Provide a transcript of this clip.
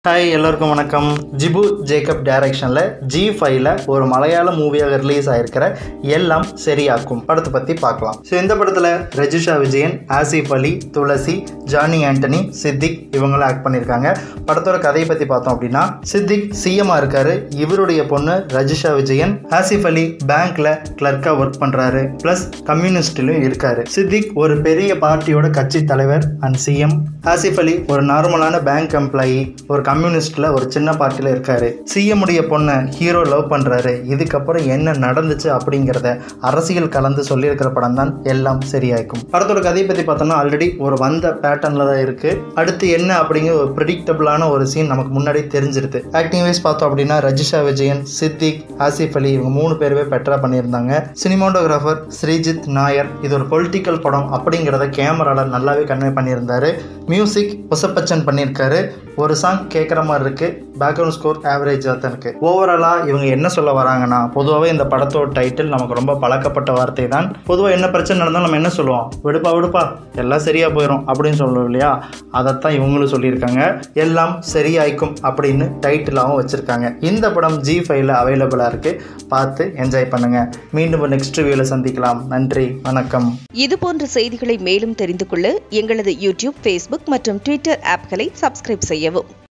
hi எல்லாருக்கும் வணக்கம் ஜிபு Jacob டைரக்ஷனில் ஜி ஃபைவ்ல ஒரு மலையாள மூவியாக ரிலீஸ் ஆயிருக்கிற எல்லாம் சரியாக்கும் படத்தை பற்றி பார்க்கலாம் ஸோ இந்த படத்தில் ரஜிஷா விஜயன் ஆசிஃப் அலி துளசி ஜானி ஆண்டனி சித்திக் இவங்களும் ஆக்ட் பண்ணியிருக்காங்க படத்தோட கதையை பற்றி பார்த்தோம் அப்படின்னா சித்திக் சிஎம்மாக இருக்காரு இவருடைய பொண்ணு ரஜிஷா விஜயன் ஆசிஃப் அலி பேங்க்ல கிளர்க்காக ஒர்க் பண்ணுறாரு ப்ளஸ் கம்யூனிஸ்ட்லையும் இருக்காரு சித்திக் ஒரு பெரிய பார்ட்டியோட கட்சி தலைவர் அண்ட் சிஎம் ஆசிஃப் அலி ஒரு நார்மலான பேங்க் எம்ப்ளாயி ஒரு கம்யூனிஸ்ட்ல ஒரு சின்ன பார்ட்டியில் இருக்காரு சிஎம் உடைய பொண்ணை ஹீரோ லவ் பண்றாரு இதுக்கப்புறம் என்ன நடந்துச்சு அப்படிங்கிறத அரசியல் கலந்து சொல்லியிருக்கிற படம் தான் எல்லாம் சரியாயிருக்கும் படத்தோட கதையை பற்றி பார்த்தோம்னா ஆல்ரெடி ஒரு வந்த பேட்டர்னில் தான் இருக்கு அடுத்து என்ன அப்படிங்கிற ஒரு ப்ரிடிக்டபிளான ஒரு சீன் நமக்கு முன்னாடி தெரிஞ்சிருது ஆக்டிங் வைஸ் பார்த்தோம் அப்படின்னா ரஜிஷா விஜயன் சித்திக் ஆசிஃப் அலி இவங்க மூணு பேருமே பெட்டரா பண்ணியிருந்தாங்க சினிமாட்டோகிராஃபர் ஸ்ரீஜித் நாயர் இது ஒரு பொலிட்டிக்கல் படம் அப்படிங்கிறத கேமரால நல்லாவே கன்வே பண்ணியிருந்தாரு மியூசிக் புசப்பச்சன் பண்ணியிருக்காரு ஒரு சாங் கேட்குற மாதிரி இருக்கு பேக்ரவுண்ட் ஸ்கோர் ஆவரேஜாக தான் இருக்கு ஓவராலாக இவங்க என்ன சொல்ல வராங்கன்னா பொதுவாகவே இந்த படத்தோட டைட்டில் நமக்கு ரொம்ப பழக்கப்பட்ட வார்த்தை தான் பொதுவாக என்ன பிரச்சனை நடந்தாலும் நம்ம என்ன சொல்லுவோம் விடுப்பா விடுப்பா எல்லாம் சரியாக போயிடும் அப்படின்னு சொல்லுவோம் இல்லையா அதைத்தான் இவங்களும் சொல்லியிருக்காங்க எல்லாம் சரியாய்க்கும் அப்படின்னு டைட்டிலாகவும் வச்சுருக்காங்க இந்த படம் ஜி ஃபைவ்ல அவைலபிளாக இருக்குது பார்த்து என்ஜாய் பண்ணுங்கள் மீண்டும் நெக்ஸ்ட் ரிவியூவில் சந்திக்கலாம் நன்றி வணக்கம் இது போன்ற செய்திகளை மேலும் தெரிந்து கொள்ள எங்களது யூடியூப் ஃபேஸ்புக் மற்றும் ட்விட்டர் ஆப்களை சப்ஸ்கிரைப் செய்யவும்